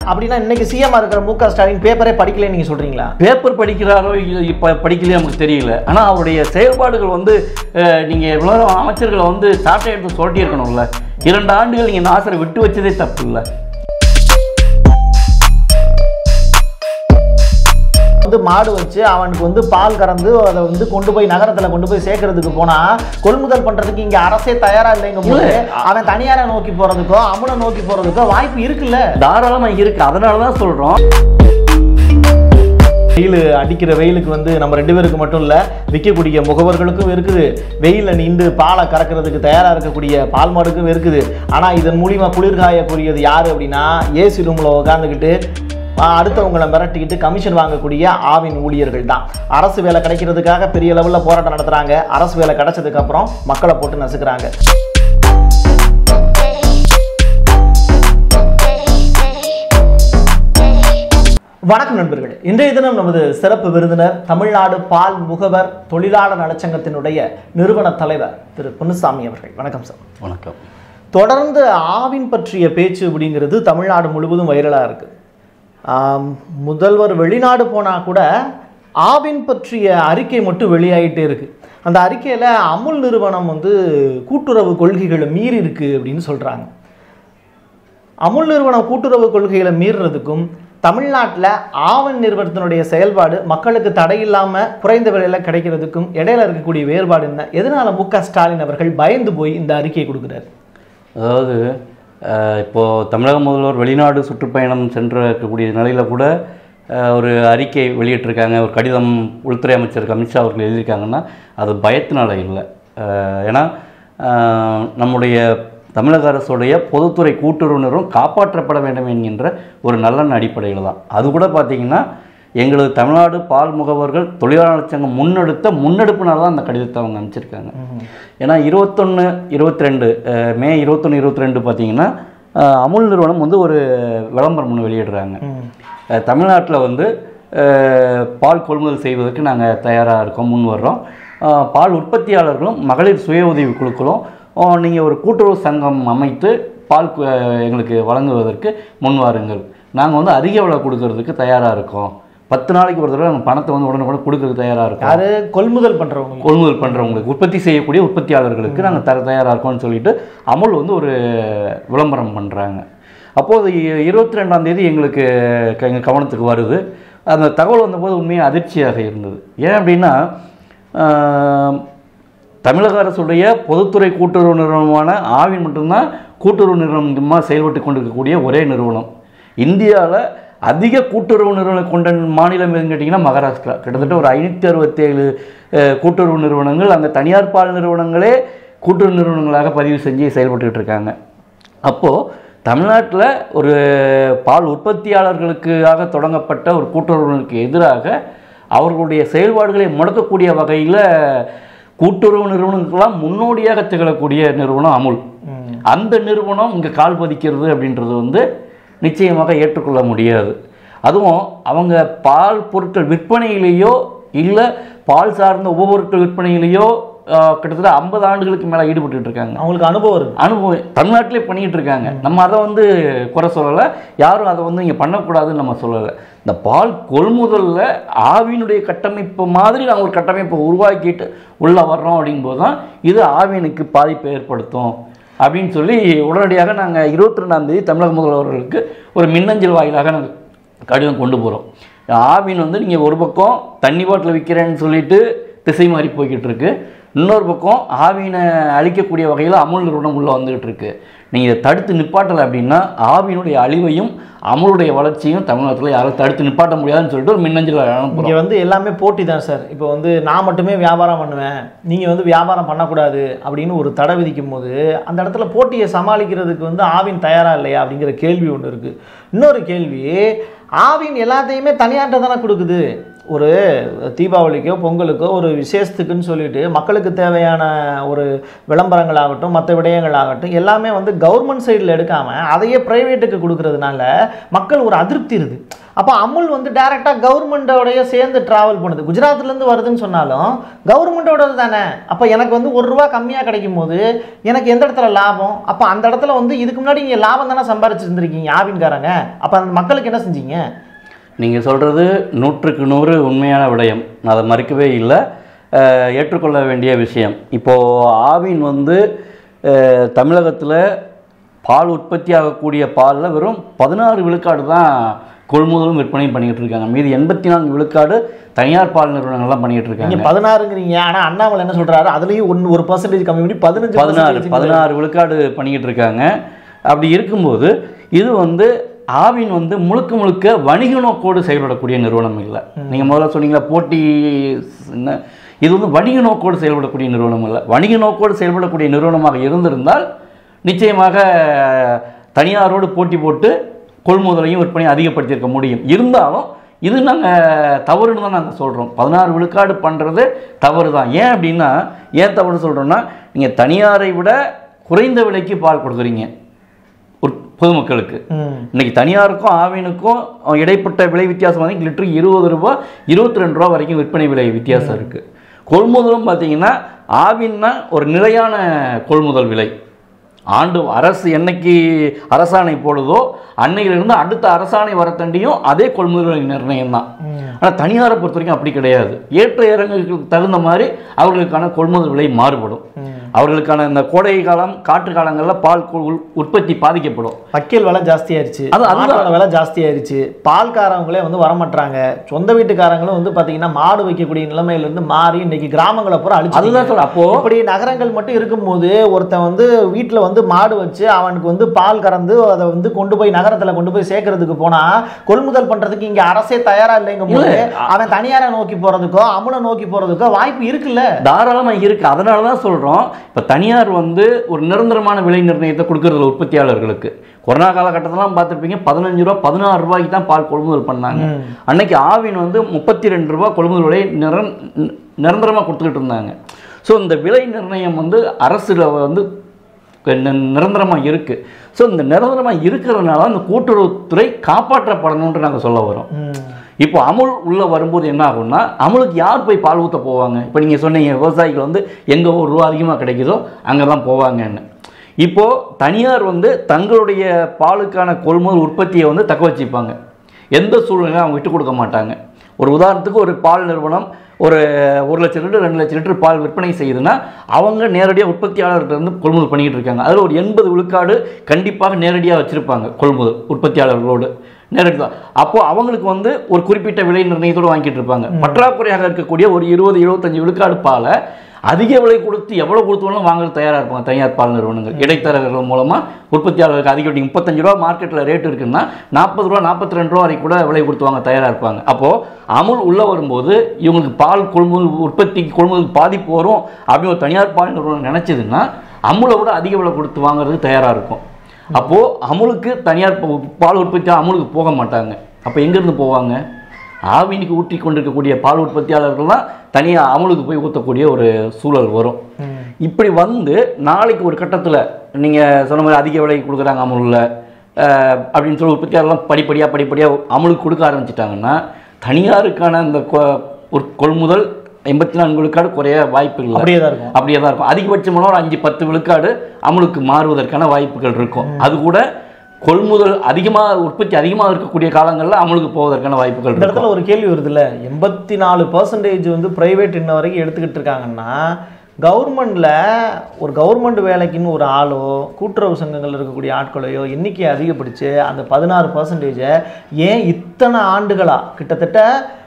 அப்படின்னா இன்னைக்கு சிஎம் இருக்கிற மு க ஸ்டாலின் பேப்பரே படிக்கலைன்னு நீங்க சொல்றீங்களா பேப்பர் படிக்கிறாரோ இல்லை இப்போ படிக்கலையோ நமக்கு தெரியல ஆனால் அவருடைய செயல்பாடுகள் வந்து அஹ், நீங்க எவ்வளோ அமைச்சர்களை வந்து சாட்டை எடுத்து சொல்லி இருக்கணும்ல இரண்டு ஆண்டுகள் நீங்க நாசரை விட்டு வச்சதே தப்பு இல்லை வந்து மாடு வச்சு அவனுக்கு வந்து பால் கறந்து அதை வந்து கொண்டு போய் நகரத்துல கொண்டு போய் சேர்க்கறதுக்கு போனா கொள்முதல் பண்றதுக்கு இங்க அரசே தயாரா இல்லைங்கும் போது அவன் தனியாரை நோக்கி போறதுக்கோ அமுனை நோக்கி போறதுக்கோ வாய்ப்பு இருக்குல்ல தாராளமாக இருக்கு அதனால தான் சொல்கிறோம் வெயில் அடிக்கிற வெயிலுக்கு வந்து நம்ம ரெண்டு பேருக்கு மட்டும் இல்லை விற்கக்கூடிய முகவர்களுக்கும் இருக்குது வெயிலில் நின்று பாலை கறக்கிறதுக்கு தயாராக இருக்கக்கூடிய பால் மாடுக்கும் இருக்குது ஆனால் இதன் மூலிமா குளிர்காயக்கூடியது யார் அப்படின்னா ஏசி ரூமில் உட்காந்துக்கிட்டு அடுத்தவங்களை மிரட்டிக்கிட்டு கமிஷன் வாங்கக்கூடிய ஆவின் ஊழியர்கள் தான் அரசு வேலை கிடைக்கிறதுக்காக பெரிய லெவலில் போராட்டம் நடத்துகிறாங்க அரசு வேலை கிடைச்சதுக்கப்புறம் மக்களை போட்டு நசுக்கிறாங்க வணக்கம் நண்பர்களே இன்றைய தினம் நமது சிறப்பு விருந்தினர் தமிழ்நாடு பால் முகவர் தொழிலாளர் நலச்சங்கத்தினுடைய நிறுவன தலைவர் திரு பொன்னுசாமி அவர்கள் வணக்கம் சார் வணக்கம் தொடர்ந்து ஆவின் பற்றிய பேச்சு அப்படிங்கிறது தமிழ்நாடு முழுவதும் வைரலாக இருக்கு ஆம், முதல்வர் வெளிநாடு போனால் கூட ஆவின் பற்றிய அறிக்கை மட்டும் வெளியாகிட்டே இருக்கு அந்த அறிக்கையில் அமுல் நிறுவனம் வந்து கூட்டுறவு கொள்கைகளை மீறி இருக்கு அப்படின்னு சொல்கிறாங்க அமுல் நிறுவனம் கூட்டுறவு கொள்கைகளை மீறுறதுக்கும் தமிழ்நாட்டில் ஆவன் நிறுவனத்தினுடைய செயல்பாடு மக்களுக்கு தடையில்லாமல் குறைந்த விலையில் கிடைக்கிறதுக்கும் இடையில இருக்கக்கூடிய வேறுபாடு என்ன எதனால மு க ஸ்டாலின் அவர்கள் பயந்து போய் இந்த அறிக்கையை கொடுக்குறாரு அதாவது அஹ், இப்போ தமிழக முதல்வர் வெளிநாடு சுற்றுப்பயணம் சென்று இருக்கக்கூடிய நிலையில் கூட அஹ், ஒரு அறிக்கை வெளியிட்டிருக்காங்க ஒரு கடிதம் உள்துறை அமைச்சர் அமித்ஷா அவர்கள் எழுதியிருக்காங்கன்னா அது பயத்தினால இல்லை அஹ், ஏன்னா அஹ், நம்முடைய தமிழக அரசுடைய பொதுத்துறை கூட்டுறவு நிறுவனம் காப்பாற்றப்பட வேண்டும் என்கின்ற ஒரு நல்லெண்ண அடிப்படையில் தான் அது கூட பார்த்தீங்கன்னா எங்களது தமிழ்நாடு பால் முகவர்கள் தொழிலாளர் சங்கம் முன்னெடுத்த முன்னெடுப்புனால தான் அந்த கடிதத்தை அவங்க அனுப்பிச்சிருக்காங்க ஏன்னா இருபத்தொன்று இருபத்தி ரெண்டு மே இருபத்தொன்று இருபத்தி ரெண்டு பார்த்தீங்கன்னா அஹ், அமுல் நிறுவனம் வந்து ஒரு விளம்பரம் ஒன்று வெளியிடுறாங்க தமிழ்நாட்டில் வந்து அஹ், பால் கொள்முதல் செய்வதற்கு நாங்கள் தயாராக இருக்கோம் முன் வர்றோம் அஹ், பால் உற்பத்தியாளர்களும் மகளிர் சுய உதவி குழுக்களும் நீங்கள் ஒரு கூட்டுறவு சங்கம் அமைத்து பால் கு- எங்களுக்கு வழங்குவதற்கு முன் வாருங்கள் நாங்கள் வந்து அதிக விலை கொடுக்கறதுக்கு தயாராக இருக்கோம் பத்து நாளைக்கு ஒரு தடவை நாங்கள் பணத்தை வந்து உடனுக்குடன் கொடுக்கறதுக்கு தயாராக இருக்கோம் யாரு கொள்முதல் பண்றவங்க கொள்முதல் பண்ணுறவங்களுக்கு உற்பத்தி செய்யக்கூடிய உற்பத்தியாளர்களுக்கு நாங்கள் தர தயாராக இருக்கோம்னு சொல்லிட்டு அமுல் வந்து ஒரு விளம்பரம் பண்ணுறாங்க அப்போது இருபத்தி ரெண்டாம் தேதி எங்களுக்கு க- எங்கள் கவனத்துக்கு வருது அந்த தகவல் வந்தபோது உண்மையாக அதிர்ச்சியாக இருந்தது ஏன் அப்படின்னா ஆஹ், தமிழக அரசுடைய பொதுத்துறை கூட்டுறவு நிறுவனமான ஆவின் மட்டும்தான் கூட்டுறவு நிறுவனமாக செயல்பட்டு கொண்டிருக்கக்கூடிய ஒரே நிறுவனம் இந்தியாவில் அதிக கூட்டுறவு நிறுவனம் கொண்ட மாநிலம் எதுன்னு கேட்டிங்கன்னா மகாராஷ்டிரா கிட்டத்தட்ட ஒரு ஐநூற்றி அறுபத்தேழு கூட்டுறவு நிறுவனங்கள் அங்கே தனியார் பால் நிறுவனங்களே கூட்டுறவு நிறுவனங்களாக பதிவு செஞ்சு செயல்பட்டுக்கிட்டு இருக்காங்க அப்போது தமிழ்நாட்டில் ஒரு பால் உற்பத்தியாளர்களுக்காக தொடங்கப்பட்ட ஒரு கூட்டுறவுகளுக்கு எதிராக அவர்களுடைய செயல்பாடுகளை முடக்கக்கூடிய வகையில் கூட்டுறவு நிறுவனங்களுக்கெல்லாம் முன்னோடியாக திகழக்கூடிய நிறுவனம் அமுல் அந்த நிறுவனம் இங்கே கால் பதிக்கிறது அப்படின்றது வந்து நிச்சயமாக ஏற்றுக்கொள்ள முடியாது அதுவும் அவங்க பால் பொருட்கள் விற்பனையிலேயோ இல்லை பால் சார்ந்த உபபொருட்கள் விற்பனையிலேயோ ஆஹ், கிட்டத்தட்ட ஐம்பது ஆண்டுகளுக்கு மேலே ஈடுபட்டுட்டு இருக்காங்க அவங்களுக்கு அனுபவம் இருக்கு அனுபவம் தமிழ்நாட்டிலே பண்ணிட்டு இருக்காங்க நம்ம அதை வந்து குறை சொல்லலை யாரும் அதை வந்து இங்கே பண்ணக்கூடாதுன்னு நம்ம சொல்லலை இந்த பால் கொள்முதலில் ஆவியினுடைய கட்டமைப்பு மாதிரி நாங்கள் ஒரு கட்டமைப்பை உருவாக்கிட்டு உள்ளே வர்றோம் அப்படிங்கும்போது தான் இது ஆவியனுக்கு பாதிப்பை ஏற்படுத்தும் அப்படின்னு சொல்லி உடனடியாக நாங்கள் இருபத்தி ரெண்டாம் தேதி தமிழக முதல்வர்களுக்கு ஒரு மின்னஞ்சல் வாயிலாக நாங்கள் கடிதம் கொண்டு போகிறோம் ஆவின் வந்து நீங்கள் ஒரு பக்கம் தண்ணி பாட்டில் விற்கிறேன்னு சொல்லிட்டு திசை மாறி போய்கிட்டு இருக்கு இன்னொரு பக்கம் ஆவினை அழிக்கக்கூடிய வகையில் அமுல் நிறுவனம் உள்ளே வந்துகிட்டு இருக்கு நீங்கள் இதை தடுத்து நிப்பாட்டலை அப்படின்னா ஆவியினுடைய அழிவையும் அமுலுடைய வளர்ச்சியும் தமிழகத்தில் யாரும் தடுத்து நிப்பாட்ட முடியாதுன்னு சொல்லிட்டு ஒரு மின்னஞ்சல் அனுப்புகிறோம் இங்க வந்து எல்லாமே போட்டி தான் சார் இப்போ வந்து நான் மட்டுமே வியாபாரம் பண்ணுவேன் நீங்க வந்து வியாபாரம் பண்ணக்கூடாது அப்படின்னு ஒரு தடை விதிக்கும் போது அந்த இடத்துல போட்டியை சமாளிக்கிறதுக்கு வந்து ஆவின் தயாரா இல்லையா அப்படிங்கிற கேள்வி ஒன்று இருக்கு இன்னொரு கேள்வி ஆவின் எல்லாத்தையுமே தனியார்ட்ட தானே கொடுக்குது ஒரு தீபாவளிக்கோ பொங்கலுக்கோ ஒரு விசேஷத்துக்குன்னு சொல்லிட்டு மக்களுக்கு தேவையான ஒரு விளம்பரங்களாகட்டும் மற்ற விடயங்களாகட்டும் எல்லாமே வந்து கவர்மெண்ட் சைடில் எடுக்காமல் அதையே ப்ரைவேட்டுக்கு கொடுக்கறதுனால மக்கள் ஒரு அதிருப்தி இருக்குது அப்போ அமுல் வந்து டைரெக்டாக கவர்மெண்ட்டோடைய சேர்ந்து ட்ராவல் பண்ணுது குஜராத்லேருந்து வருதுன்னு சொன்னாலும் கவர்மெண்ட்டோடது தானே அப்போ எனக்கு வந்து ஒரு ரூபா கம்மியாக கிடைக்கும் போது எனக்கு எந்த இடத்துல லாபம் அப்போ அந்த இடத்துல வந்து இதுக்கு முன்னாடி நீங்கள் லாபம் தானே சம்பாரிச்சிருந்துருக்கீங்க ஆவின்காரங்க அப்போ அந்த மக்களுக்கு என்ன செஞ்சீங்க நீங்கள் சொல்கிறது நூற்றுக்கு நூறு உண்மையான விடயம் நான் அதை மறுக்கவே இல்லை அஹ், ஏற்றுக்கொள்ள வேண்டிய விஷயம் இப்போது ஆவின் வந்து தமிழகத்தில் பால் உற்பத்தி ஆகக்கூடிய பாலில் வெறும் பதினாறு விழுக்காடு தான் கொள்முதலும் விற்பனையும் பண்ணிக்கிட்டு இருக்காங்க மீதி எண்பத்தி நான்கு விழுக்காடு தனியார் பால் நிறுவனங்கள்லாம் பண்ணிக்கிட்டு இருக்காங்க நீங்க பதினாறுங்கிறீங்க ஆனா அண்ணாமலை என்ன சொல்றாரு அதுலயும் ஒன்னு ஒரு பர்சன்டேஜ் கம்மி பண்ணி பதினஞ்சு பதினாறு பதினாறு விழுக்காடு பண்ணிக்கிட்டு இருக்காங்க அப்படி இருக்கும்போது இது வந்து ஆவின் வந்து முழுக்க முழுக்க வணிக நோக்கோடு செயல்படக்கூடிய நிறுவனம் இல்லை நீங்கள் முதல்ல சொன்னீங்களா போட்டி என்ன இது வந்து வணிக நோக்கோடு செயல்படக்கூடிய நிறுவனம் இல்லை வணிக நோக்கோடு செயல்படக்கூடிய நிறுவனமாக இருந்திருந்தால் நிச்சயமாக தனியாரோடு போட்டி போட்டு கொள்முதலையும் விற்பனையும் அதிகப்படுத்தியிருக்க முடியும் இருந்தாலும் இது நாங்கள் தவறுன்னு தான் நாங்கள் சொல்கிறோம் பதினாறு விழுக்காடு பண்ணுறது தவறு தான் ஏன் அப்படின்னா ஏன் தவறு சொல்கிறோன்னா நீங்கள் தனியாரை விட குறைந்த விலைக்கு பால் கொடுக்குறீங்க உற்- பொதுமக்களுக்கு ம் இன்னைக்கு தனியாருக்கும் ஆவினுக்கும் இடைப்பட்ட விலை வித்தியாசம் வந்து லிட்டருக்கு இருபது ரூபா இருபத்தி ரெண்டு ரூபா வரைக்கும் விற்பனை விலை வித்தியாசம் இருக்கு கொள்முதலும் பார்த்தீங்கன்னா ஆவின்னா ஒரு நிலையான கொள்முதல் விலை ஆண்டு அரசு என்னைக்கு அரசாணை போடுதோ அன்னையிலிருந்து அடுத்த அரசாணை வரத்தண்டியும் அதே கொள்முதல் விலை நிர்ணயம் தான் ஆனால் தனியாரை பொறுத்த வரைக்கும் அப்படி கிடையாது ஏற்ற இறங்குகளுக்கு தகுந்த மாதிரி அவர்களுக்கான கொள்முதல் விலை மாறுபடும் அவர்களுக்கான இந்த கோடை காலம் காற்று காலங்களில் பால் கொ- உள்- உற்பத்தி பாதிக்கப்படும் வக்கீல் விலை ஜாஸ்தி ஆயிருச்சு அது- அதுதான். மாட்டோட விலை ஜாஸ்தி ஆயிருச்சு பால்காரங்களே வந்து வரமாட்டாங்க சொந்த வீட்டுக்காரங்களும் வந்து பாத்தீங்கன்னா மாடு வைக்கக்கூடிய நிலைமையில இருந்து மாறி இன்னைக்கு கிராமங்களை பூரா அழிச்சு அதுதான் சொல்றேன் அப்போ இப்படி நகரங்கள் மட்டும் இருக்கும்போது ஒருத்தன் வந்து வீட்டுல வந்து மாடு வச்சு அவனுக்கு வந்து பால் கறந்து அதை வந்து கொண்டு போய் நகரத்துல கொண்டு போய் சேர்க்கறதுக்கு போனா கொள்முதல் பண்றதுக்கு இங்க அரசே தயாரா இல்லைங்கும் போது அவன் தனியாரை நோக்கி போறதுக்கோ அமுலை நோக்கி போறதுக்கோ வாய்ப்பு இருக்குல்ல தாராளமா இருக்கு அதனால தான் சொல்றோம் இப்ப தனியார் வந்து ஒரு நிரந்தரமான விலை நிர்ணயத்தை கொடுக்கறதுல உற்பத்தியாளர்களுக்கு கொரோனா காலகட்டத்திலாம் பார்த்துருப்பீங்க பதினஞ்சு ரூபா பதினாறு ரூபாய்க்கு தான் பால் கொள்முதல் பண்ணாங்க அன்னைக்கு ஆவின் வந்து முப்பத்தி ரெண்டு ரூபா கொள்முதல் விலை நிரந் நிரந்தரமா கொடுத்துக்கிட்டு இருந்தாங்க ஸோ இந்த விலை நிர்ணயம் வந்து அரசுல வந்து நி- நிரந்தரமா இருக்கு ஸோ இந்த நிரந்தரமா இருக்கிறதுனால அந்த கூட்டுறவுத்துறை காப்பாற்றப்படணும்னு நாங்க சொல்ல வரோம் இப்போ அமுல் உள்ள வரும்போது என்ன ஆகும்னா அமுலுக்கு யார் போய் பால் ஊற்ற போவாங்க இப்போ நீங்கள் சொன்னீங்க விவசாயிகள் வந்து எங்கே ஒரு ரூபா அதிகமாக கிடைக்குதோ அங்கே தான் போவாங்கன்னு இப்போ தனியார் வந்து தங்களுடைய பாலுக்கான கொள்முதல் உற்பத்தியை வந்து தக்க வச்சுப்பாங்க எந்த சூழ்நிலையும் அவங்க விட்டு கொடுக்க மாட்டாங்க ஒரு உதாரணத்துக்கு ஒரு பால் நிறுவனம் ஒரு ஒரு லட்சம் லிட்டர் ரெண்டு லட்சம் லிட்டர் பால் விற்பனை செய்யுதுன்னா அவங்க நேரடியாக உற்பத்தியாளர்கிட்ட இருந்து கொள்முதல் பண்ணிக்கிட்டு இருக்காங்க அதில் ஒரு எண்பது விழுக்காடு கண்டிப்பாக நேரடியாக வச்சுருப்பாங்க கொள்முதல் உற்பத்தியாளர்களோடு நேரடி தான் அப்போ அவங்களுக்கு வந்து ஒரு குறிப்பிட்ட விலை நிர்ணயத்தோடு வாங்கிட்டு இருப்பாங்க பற்றாக்குறையாக இருக்கக்கூடிய ஒரு இருபது இருபத்தஞ்சு விழுக்காடு பாலை அதிக விலை கொடுத்து எவ்வளோ கொடுத்தாலும் வாங்க தயாராக இருப்பாங்க தனியார் பால் நிறுவனங்கள் இடைத்தரகர்கள் மூலமாக உற்பத்தியாளர்களுக்கு அதிக வட்டி முப்பத்தஞ்சு ரூபா மார்க்கெட்டில் ரேட் இருக்குன்னா நாற்பது ரூபா நாற்பத்தி ரெண்டு ரூபா வரைக்கும் கூட விலை கொடுத்து வாங்க தயாராக இருப்பாங்க அப்போது அமுல் உள்ளே வரும்போது இவங்களுக்கு பால் கொள்முதல் உற்பத்திக்கு கொள்முதல் பாதிப்பு வரும் அப்படின்னு ஒரு தனியார் பால் நிறுவனம் நினச்சதுன்னா அமுலை விட அதிக விலை கொடுத்து வாங்குறதுக்கு தயாராக இருக்கும் அப்போது அமுலுக்கு தனியார் ப- பால் உற்பத்தி அமுலுக்கு போக மாட்டாங்க அப்போ எங்கேருந்து போவாங்க ஆவினுக்கு ஊற்றி கொண்டிருக்கக்கூடிய பால் உற்பத்தியாளர்கள் தான் தனியாக அமுலுக்கு போய் ஊற்றக்கூடிய ஒரு சூழல் வரும் இப்படி வந்து நாளைக்கு ஒரு கட்டத்தில் நீங்கள் சொன்ன மாதிரி அதிக விலை கொடுக்குறாங்க அமுலில் அப்படின்னு சொல்லி உற்பத்தியாளர்லாம் படிப்படியாக படிப்படியாக அமுலுக்கு கொடுக்க ஆரம்பிச்சிட்டாங்கன்னா தனியாருக்கான அந்த கொ- ஒரு கொள்முதல் எண்பத்தி நான்கு விழுக்காடு குறைய வாய்ப்பு இல்லை அப்படியே தான் இருக்கும் அப்படியே தான் இருக்கும் அதிகபட்சமான ஒரு அஞ்சு பத்து விழுக்காடு அமுலுக்கு மாறுவதற்கான வாய்ப்புகள் இருக்கும் அது கூட கொள்முதல் அதிகமாக உற்பத்தி அதிகமாக இருக்கக்கூடிய காலங்களில் அமுலுக்கு போவதற்கான வாய்ப்புகள் இந்த இருக்கும் இடத்துல ஒரு கேள்வி வருதுல்ல எண்பத்தி நாலு பர்சன்டேஜ் வந்து பிரைவேட் இன்ன வரைக்கும் எடுத்துக்கிட்டு இருக்காங்கன்னா கவர்மெண்ட்ல ஒரு கவர்மெண்ட் வேலைக்குன்னு ஒரு ஆளோ கூட்டுறவு சங்கங்கள் இருக்கக்கூடிய ஆட்களையோ எண்ணிக்கையை அதிகப்படுத்தி அந்த பதினாறு பர்சன்டேஜை ஏன் இத்தனை ஆண்டுகளா கிட்டத்தட்ட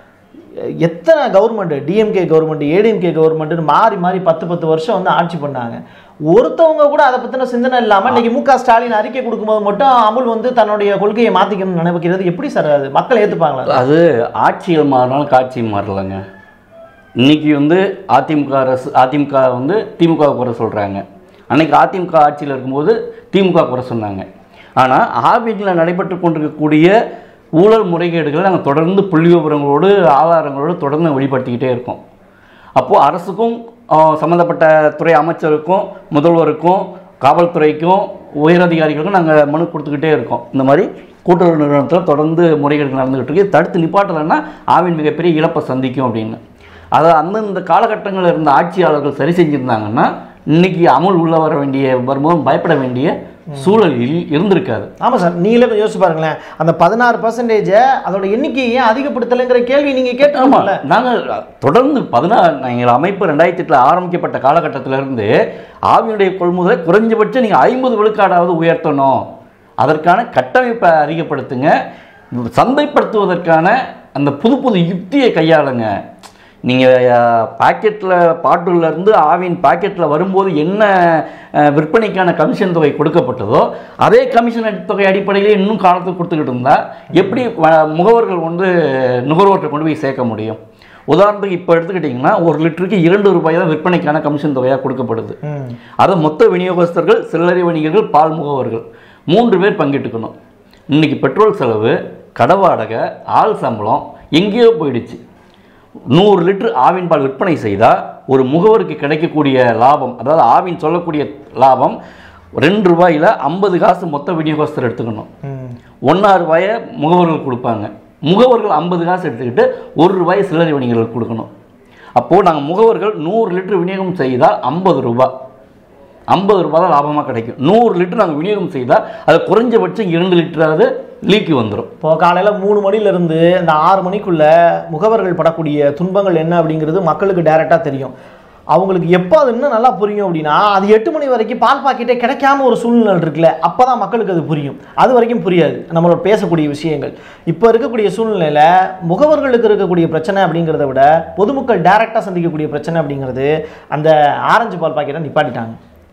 எத்தனை கவர்மெண்ட் டிஎம்கே கவர்மெண்ட் ஏடிஎம்கே கவர்மெண்ட்னு மாறி மாறி பத்து பத்து வருஷம் வந்து ஆட்சி பண்ணாங்க ஒருத்தவங்க கூட அதை பத்தின சிந்தனை இல்லாம இன்னைக்கு மு க ஸ்டாலின் அறிக்கை கொடுக்கும்போது மட்டும் அமுல் வந்து தன்னுடைய கொள்கையை மாத்திக்கணும்னு நினைக்கிறது எப்படி சார் அது மக்கள் ஏத்துப்பாங்களா அது ஆட்சிகள் மாறினாலும் காட்சி மாறலைங்க இன்னைக்கு வந்து அதிமுக அரசு அதிமுக வந்து திமுக குறை சொல்கிறாங்க அன்னைக்கு அதிமுக ஆட்சியில் இருக்கும்போது திமுக குறை சொன்னாங்க ஆனால் ஆவினில் நடைபெற்று கொண்டிருக்கக்கூடிய ஊழல் முறைகேடுகளை நாங்கள் தொடர்ந்து புள்ளி விவரங்களோடு ஆதாரங்களோடு தொடர்ந்து வெளிப்படுத்திக்கிட்டே இருக்கோம் அப்போது அரசுக்கும் ஆஹ், சம்மந்தப்பட்ட துறை அமைச்சருக்கும் முதல்வருக்கும் காவல்துறைக்கும் உயரதிகாரிகளுக்கும் நாங்கள் மனு கொடுத்துக்கிட்டே இருக்கோம் இந்த மாதிரி கூட்டுறவு நிறுவனத்தில் தொடர்ந்து முறைகேடுகள் நடந்துகிட்டு இருக்கு தடுத்து நிப்பாட்டலைன்னா ஆவின் மிகப்பெரிய இழப்பை சந்திக்கும் அப்படின்னு அதை அந்தந்த காலகட்டங்களில் இருந்த ஆட்சியாளர்கள் சரி செஞ்சுருந்தாங்கன்னா இன்னைக்கு அமுல் உள்ள வர வேண்டிய வரும்போது பயப்பட வேண்டிய சூழலில் இருந்திருக்காது ஆமாம் சார் நீங்களே கொஞ்சம் யோசிச்சு பாருங்களேன் அந்த பதினாறு பர்சன்டேஜை அதோட எண்ணிக்கையை ஏன் அதிகப்படுத்தலைங்கிற கேள்வி நீங்கள் ஆமாம் கேட்டோம்ல நாங்கள் தொடர்ந்து பதினாறு எங்கள் அமைப்பு ரெண்டாயிரத்தி எட்டில் ஆரம்பிக்கப்பட்ட காலகட்டத்திலிருந்து ஆவியுடைய கொள்முதலை குறைஞ்சபட்சம் நீங்கள் ஐம்பது விழுக்காடாவது உயர்த்தணும் அதற்கான கட்டமைப்பை அதிகப்படுத்துங்க சந்தைப்படுத்துவதற்கான அந்த புது புது யுக்தியை கையாளுங்க நீங்கள் பாக்கெட்டில் பாட்டிலேருந்து ஆவின் பாக்கெட்டில் வரும்போது என்ன அஹ், விற்பனைக்கான கமிஷன் தொகை கொடுக்கப்பட்டதோ அதே கமிஷன் தொகை அடிப்படையிலே இன்னும் காலத்துக்கு கொடுத்துக்கிட்டு இருந்தால் எப்படி வ- முகவர்கள் வந்து நுகர்வோர்கிட்ட கொண்டு போய் சேர்க்க முடியும் உதாரணத்துக்கு இப்போ எடுத்துக்கிட்டிங்கன்னா ஒரு லிட்டருக்கு இரண்டு ரூபாய் தான் விற்பனைக்கான கமிஷன் தொகையாக கொடுக்கப்படுது ம் அதை மொத்த விநியோகஸ்தர்கள் சில்லறை வணிகர்கள் பால் முகவர்கள் மூன்று பேர் பங்கிட்டுக்கணும் இன்னைக்கு பெட்ரோல் செலவு கடை வாடகை ஆள் சம்பளம் எங்கேயோ போயிடுச்சு நூறு லிட்டர் ஆவின் பால் விற்பனை செய்தால் ஒரு முகவருக்கு கிடைக்கக்கூடிய லாபம் அதாவது ஆவின் சொல்லக்கூடிய லாபம் ரெண்டு ரூபாயில் ஐம்பது காசு மொத்த விநியோகஸ்தர் எடுத்துக்கணும் ம் ஒன்றா ரூபாயை முகவர்கள் கொடுப்பாங்க முகவர்கள் ஐம்பது காசு எடுத்துக்கிட்டு ஒரு ரூபாயை சில்லறை வணிகர்களுக்கு கொடுக்கணும் அப்போது நாங்கள் முகவர்கள் நூறு லிட்டர் விநியோகம் செய்தால் ஐம்பது ரூபாய் ஐம்பது ரூபாய் தான் லாபமாக கிடைக்கும் நூறு லிட்டர் நாங்கள் விநியோகம் செய்தால் அது குறைஞ்சபட்சம் இரண்டு லிட்டராவது லீக்கி வந்துடும் இப்போ காலையில் மூணு மணிலேருந்து இந்த ஆறு மணிக்குள்ள முகவர்கள் படக்கூடிய துன்பங்கள் என்ன அப்படிங்கிறது மக்களுக்கு டைரெக்டாக தெரியும் அவங்களுக்கு எப்போ அது இன்னும் நல்லா புரியும் அப்படின்னா அது எட்டு மணி வரைக்கும் பால் பாக்கெட்டே கிடைக்காம ஒரு சூழ்நிலை இருக்குல்ல அப்போ தான் மக்களுக்கு அது புரியும் அது வரைக்கும் புரியாது நம்மளோட பேசக்கூடிய விஷயங்கள் இப்போ இருக்கக்கூடிய சூழ்நிலையில் முகவர்களுக்கு இருக்கக்கூடிய பிரச்சனை அப்படிங்கிறத விட பொதுமக்கள் டைரெக்டாக சந்திக்கக்கூடிய பிரச்சனை அப்படிங்கிறது அந்த ஆரஞ்சு பால் பாக்கெட்டை நிப்பாட்டிட்டாங்க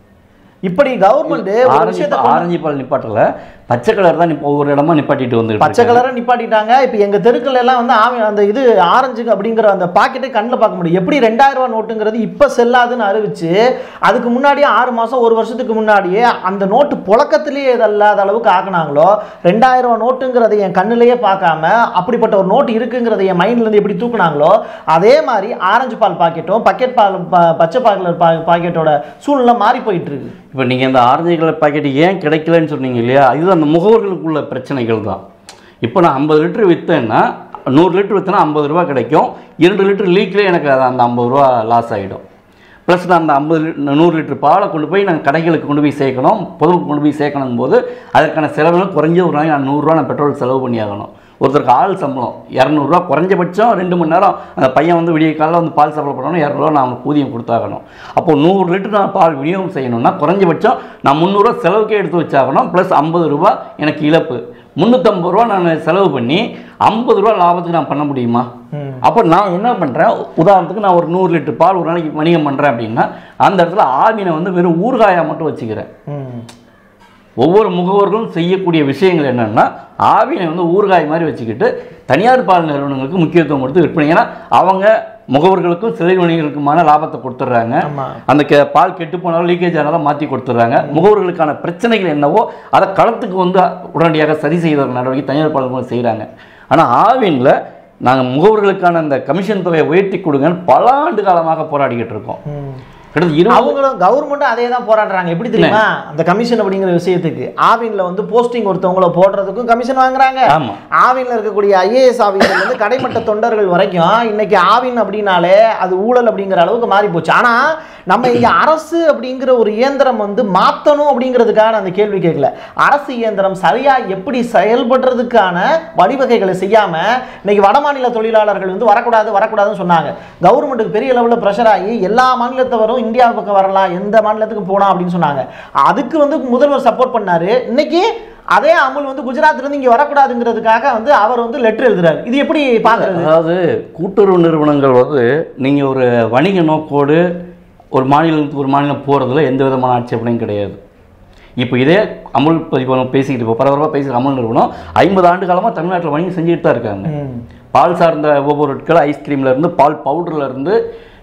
இப்படி கவர்மெண்ட் ஒரு ஆரஞ்சு விஷயத்தை பா- ஆரஞ்சு பால் நிப்பாட்டல பச்சை கலர் தான் நிப்ப- ஒவ்வொரு இடமா நிப்பாட்டிட்டு வந்து பச்சை கலரை நிப்பாட்டிட்டாங்க இப்போ எங்க தெருக்கள் எல்லாம் வந்து ஆவி அந்த இது ஆரஞ்சு அப்படிங்கிற அந்த பாக்கெட்டை கண்ணில் பார்க்க முடியும் எப்படி ரெண்டாயிரம் ரூபாய் நோட்டுங்கிறது இப்போ செல்லாதுன்னு அறிவிச்சு அதுக்கு முன்னாடியே ஆறு மாசம் ஒரு வருஷத்துக்கு முன்னாடியே அந்த நோட்டு புழக்கத்திலேயே இதல்லாத அளவுக்கு ஆக்குனாங்களோ ரெண்டாயிரம் ரூபாய் நோட்டுங்கிறத என் கண்ணிலேயே பார்க்காம அப்படிப்பட்ட ஒரு நோட்டு இருக்குங்கிறத என் மைண்ட்ல இருந்து எப்படி தூக்குனாங்களோ அதே மாதிரி ஆரஞ்சு பால் பாக்கெட்டும் பக்கெட் பால் ப- பச்சை பால் பா பாக்கெட்டோட சூழ்நிலை மாறி போயிட்டு இருக்கு இப்போ நீங்கள் இந்த ஆரஞ்சு கலர் பாக்கெட் ஏன் கிடைக்கலன்னு சொன்னீங்க இல்லையா இது அந்த முகவர்களுக்குள்ள பிரச்சனைகள் தான் இப்போ நான் ஐம்பது லிட்டர் விற்றேன்னா நூறு லிட்டர் விற்றேன்னா ஐம்பது ரூபா கிடைக்கும் இரண்டு லிட்டர் லீக்லேயே எனக்கு அது அந்த ஐம்பது ரூபா லாஸ் ஆகிடும் ப்ளஸ் நான் அந்த ஐம்பது நூறு லிட்டர் பாலை கொண்டு போய் நான் கடைகளுக்கு கொண்டு போய் சேர்க்கணும் பொதுவுக்கு கொண்டு போய் சேர்க்கணும் போது அதற்கான செலவுகள் குறைஞ்ச ஒரு நாளைக்கு நான் நூறுரூவா நான் பெட்ரோல் செலவு பண்ணி ஆகணும் ஒருத்தருக்கு ஆள் சம்பளம் இரநூறுவா குறைஞ்சபட்சம் ரெண்டு மணி நேரம் அந்த பையன் வந்து விடிய காலையில் வந்து பால் சப்ளை பண்ணணும் இரநூறுவா நான் அவனுக்கு ஊதியம் கொடுத்தாகணும் அப்போது நூறு லிட்டர் நான் பால் விநியோகம் செய்யணும்னா குறைஞ்சபட்சம் நான் முந்நூறுரூவா செலவுக்கே எடுத்து வச்சாகணும் ப்ளஸ் ஐம்பது ரூபா எனக்கு இழப்பு முந்நூற்றம்பது ரூபா நான் செலவு பண்ணி ஐம்பது ரூபா லாபத்துக்கு நான் பண்ண முடியுமா அப்போ நான் என்ன பண்ணுறேன் உதாரணத்துக்கு நான் ஒரு நூறு லிட்டர் பால் ஒரு நாளைக்கு வணிகம் பண்ணுறேன் அப்படின்னா அந்த இடத்துல ஆவினை வந்து வெறும் ஊறுகாயாக மட்டும் வச்சுக்கிறேன் ம் ஒவ்வொரு முகவர்களும் செய்யக்கூடிய விஷயங்கள் என்னென்னா ஆவினை வந்து ஊறுகாய் மாதிரி வச்சுக்கிட்டு தனியார் பால் நிறுவனங்களுக்கு முக்கியத்துவம் கொடுத்து விற்பனை ஏன்னா அவங்க முகவர்களுக்கும் சிலை வணிகர்களுக்குமான லாபத்தை கொடுத்துட்றாங்க ஆமா அந்த கெ பால் கெட்டு போனாலும் லீக்கேஜ் ஆனாலும் மாற்றி கொடுத்துட்றாங்க முகவர்களுக்கான பிரச்சனைகள் என்னவோ அதை களத்துக்கு வந்து உடனடியாக சரி செய்த நடவடிக்கை தனியார் பால் மூலம் செய்கிறாங்க ஆனால் ஆவினில் நாங்கள் முகவர்களுக்கான அந்த கமிஷன் தொகையை உயர்த்தி கொடுங்கன்னு பல ஆண்டு காலமாக போராடிக்கிட்டு இருக்கோம் ம் கிட்டத்தட்ட இருபது அவங்களும் கவர்மெண்ட்டும் அதே தான் போராடுறாங்க எப்படி தெரியுமா அந்த கமிஷன் அப்படிங்கிற விஷயத்துக்கு ஆவின்ல வந்து போஸ்டிங் ஒருத்தவங்கள போடுறதுக்கும் கமிஷன் வாங்குறாங்க ஆமாம் ஆவின்ல இருக்கக்கூடிய ஐஏஎஸ் ஆஃபீஸர்ல இருந்து கடைமட்ட தொண்டர்கள் வரைக்கும் இன்னைக்கு ஆவின் அப்படின்னாலே அது ஊழல் அப்படிங்கிற அளவுக்கு மாறி போச்சு ஆனா நம்ம இங்க அரசு அப்படிங்கிற ஒரு இயந்திரம் வந்து மாத்தணும் அப்படிங்கிறதுக்கான அந்த கேள்வி கேட்கல அரசு இயந்திரம் சரியா எப்படி செயல்படுறதுக்கான வழிவகைகளை செய்யாம இன்னைக்கு வடமாநில தொழிலாளர்கள் வந்து வரக்கூடாது வரக்கூடாதுன்னு சொன்னாங்க கவர்மெண்ட்டுக்கு பெரிய லெவலில் ப்ரெஷர் ஆகி எல்லா மாநிலத்தவரும் இந்தியா பக்கம் வரலாம் எந்த மாநிலத்துக்கு போகலாம் அப்படின்னு சொன்னாங்க அதுக்கு வந்து முதல்வர் சப்போர்ட் பண்ணாரு இன்னைக்கு அதே அமுல் வந்து குஜராத்ல இருந்து இங்க வரக்கூடாதுங்கிறதுக்காக வந்து அவர் வந்து லெட்டர் எழுதுறாரு இது எப்படி பாக்குறது அதாவது கூட்டுறவு நிறுவனங்கள் வந்து நீங்கள் ஒரு வணிக நோக்கோடு ஒரு மாநிலத்துக்கு ஒரு மாநிலம் போகிறதுல எந்த விதமான ஆட்சேபனையும் கிடையாது இப்போ இதே அமுல் பதிப்பகம் பேசிக்கிட்டு இப்போ பரபரப்பாக பேசுகிற அமுல் நிறுவனம் ஐம்பது ஆண்டு காலமாக தமிழ்நாட்டில் வணிகம் செஞ்சுட்டு தான் இருக்காங்க ம். பால் சார்ந்த உபபொருட்கள் ஐஸ்கிரீம்ல இருந்து பால் பவுடர்ல இருந்து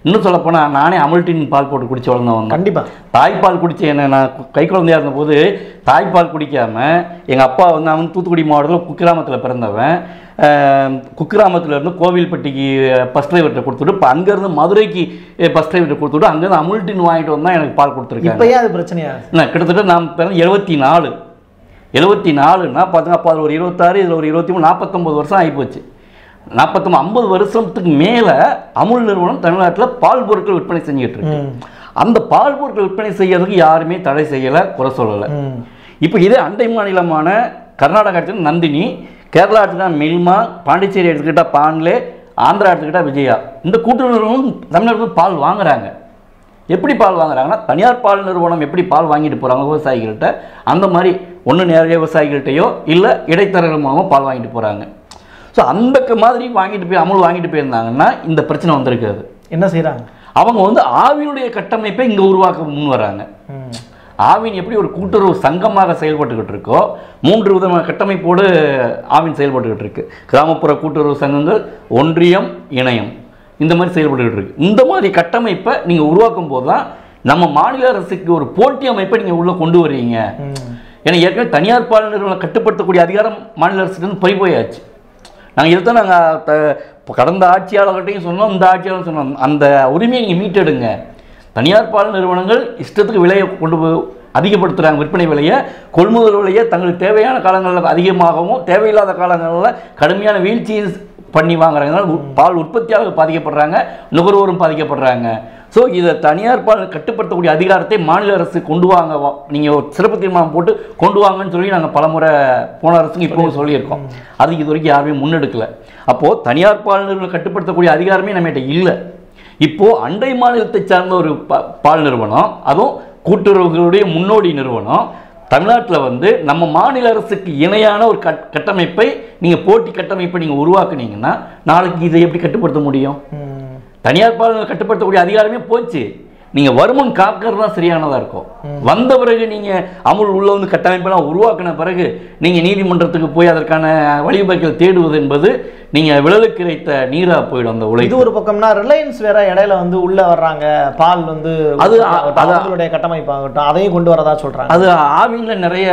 இன்னும் சொல்லப்போனால் நானே அமுல்டின் பால் போட்டு குடிச்சு வளர்ந்தவன் தான். கண்டிப்பா தாய்ப்பால் குடிச்ச என்ன நான் கு- கை குழந்தையா இருந்தபோது தாய்ப்பால் குடிக்காம எங்கள் அப்பா வந்து அவன் தூத்துக்குடி மாவட்டத்தில் குக்கிராமத்தில் பிறந்தவன் அஹ், குக்கிராமத்துல இருந்து கோவில்பட்டிக்கு பஸ் டிரைவர்கிட்ட கொடுத்துட்டு இப்போ அங்கேருந்து மதுரைக்கு பஸ் டிரைவர்கிட்ட கொடுத்துட்டு அங்கேருந்து அமுல்டின் வாங்கிட்டு வந்தா எனக்கு பால் கொடுத்துருக்காங்க இப்பயே அது பிரச்சனையா என்ன கிட்டத்தட்ட நான் பிறந்த எழுபத்தி நாலு எழுபத்தி நாலுனா பார்த்துங்க அப்போ அதில் ஒரு இருபத்தாறு இதில் ஒரு இருபத்தி மூணு நாற்பத்தொம்பது வருஷம் ஆகிப்போச்சு நாற்பத்தொம்பது ஐம்பது வருஷத்துக்கு மேலே அமுல் நிறுவனம் தமிழ்நாட்டில் பால் பொருட்கள் விற்பனை செஞ்சுட்டு இருக்கு ம். அந்த பால் பொருட்கள் விற்பனை செய்யறதுக்கு யாருமே தடை செய்யலை குறை சொல்லலை ம். இப்போ இதே அண்டை மாநிலமான கர்நாடகா எடுத்துக்கிட்டா நந்தினி கேரளா எடுத்துக்கிட்டா மில்மா பாண்டிச்சேரி எடுத்துக்கிட்டா பான்லே ஆந்திரா எடுத்துக்கிட்டா விஜயா இந்த கூட்டுறவு நிறுவனம் தமிழ்நாட்டில் பால் வாங்குறாங்க எப்படி பால் வாங்குறாங்கன்னா தனியார் பால் நிறுவனம் எப்படி பால் வாங்கிட்டு போகிறாங்க விவசாயிகள்கிட்ட அந்த மாதிரி ஒன்று நேரடியாக விவசாயிகள்கிட்டயோ இல்லை இடைத்தரகர் மூலமாக பால் வாங்கிட்டு போகிறாங்க ஸோ அந்த க- மாதிரி வாங்கிட்டு போய் அமுல் வாங்கிட்டு போயிருந்தாங்கன்னா இந்த பிரச்சனை வந்திருக்காது என்ன செய்றாங்க அவங்க வந்து ஆவினுடைய கட்டமைப்பை இங்கே உருவாக்க முன் வராங்க ம். ஆவின் எப்படி ஒரு கூட்டுறவு சங்கமாக செயல்பட்டுக்கிட்டு இருக்கோ மூன்று விதமான கட்டமைப்போடு ஆவின் செயல்பட்டுக்கிட்டு இருக்கு கிராமப்புற கூட்டுறவு சங்கங்கள் ஒன்றியம் இணையம் இந்த மாதிரி செயல்பட்டுக்கிட்டு இருக்கு இந்த மாதிரி கட்டமைப்பை நீங்கள் உருவாக்கும் போது தான் நம்ம மாநில அரசுக்கு ஒரு போட்டி அமைப்பை நீங்கள் உள்ளே கொண்டு வர்றீங்க ம். ஏன்னா ஏற்கனவே தனியார் பால் நிறுவனம் கட்டுப்படுத்தக்கூடிய அதிகாரம் மாநில அரசுக்கு பறி போயாச்சு நாங்கள் இதை தான் நாங்கள் கடந்த ஆட்சியாளர்கிட்டையும் சொன்னோம் இந்த ஆட்சியாளர் சொன்னோம் அந்த உரிமையை நீங்கள் மீட்டெடுங்க தனியார் பால் நிறுவனங்கள் இஷ்டத்துக்கு விலையை கொண்டு போய் அதிகப்படுத்துகிறாங்க விற்பனை விலையை கொள்முதல் விலையை தங்களுக்கு தேவையான காலங்களில் அதிகமாகவும் தேவையில்லாத காலங்களில் கடுமையான வீழ்ச்சியை பண்ணி வாங்குறாங்க அதனால உ- பால் உற்பத்தியாளர்கள் பாதிக்கப்படுறாங்க நுகர்வோரும் பாதிக்கப்படுறாங்க ஸோ இதை தனியார் பால் கட்டுப்படுத்தக்கூடிய அதிகாரத்தை மாநில அரசு கொண்டு வாங்க வா- நீங்க ஒரு சிறப்பு தீர்மானம் போட்டு கொண்டு வாங்கன்னு சொல்லி நாங்கள் பலமுறை போன அரசுக்கு இப்பவும் சொல்லியிருக்கோம் அது இது வரைக்கும் யாருமே முன்னெடுக்கல அப்போ தனியார் பால் நிறுவனம் கட்டுப்படுத்தக்கூடிய அதிகாரமே நம்மகிட்ட இல்லை இப்போ அண்டை மாநிலத்தை சார்ந்த ஒரு பா- பால் நிறுவனம் அதுவும் கூட்டுறவுகளுடைய முன்னோடி நிறுவனம் தமிழ்நாட்டில் வந்து நம்ம மாநில அரசுக்கு இணையான ஒரு கட் கட்டமைப்பை நீங்கள் போட்டி கட்டமைப்பை நீங்கள் உருவாக்குனீங்கன்னா நாளைக்கு இதை எப்படி கட்டுப்படுத்த முடியும் ம். தனியார் பால் கட்டுப்படுத்தக்கூடிய அதிகாரமே போச்சு நீங்க வருமுன் காக்கிறது தான் சரியானதா இருக்கும் வந்த பிறகு நீங்க அமுல் உள்ள வந்து கட்டமைப்பெல்லாம் உருவாக்கின பிறகு நீங்க நீதிமன்றத்துக்கு போய் அதற்கான வழிவகைகள் தேடுவது என்பது நீங்க விழலுக்கு இறைத்த நீரா போயிடும் அந்த இது உழைப்பு ஒரு பக்கம்னா ரிலையன்ஸ் வேற இடையில வந்து உள்ள வர்றாங்க பால் வந்து அது ஆகட்டும், அது- அவங்களுடைய கட்டமைப்பு ஆகட்டும் அதையும் கொண்டு வரதா சொல்றாங்க அது ஆவின்ல நிறைய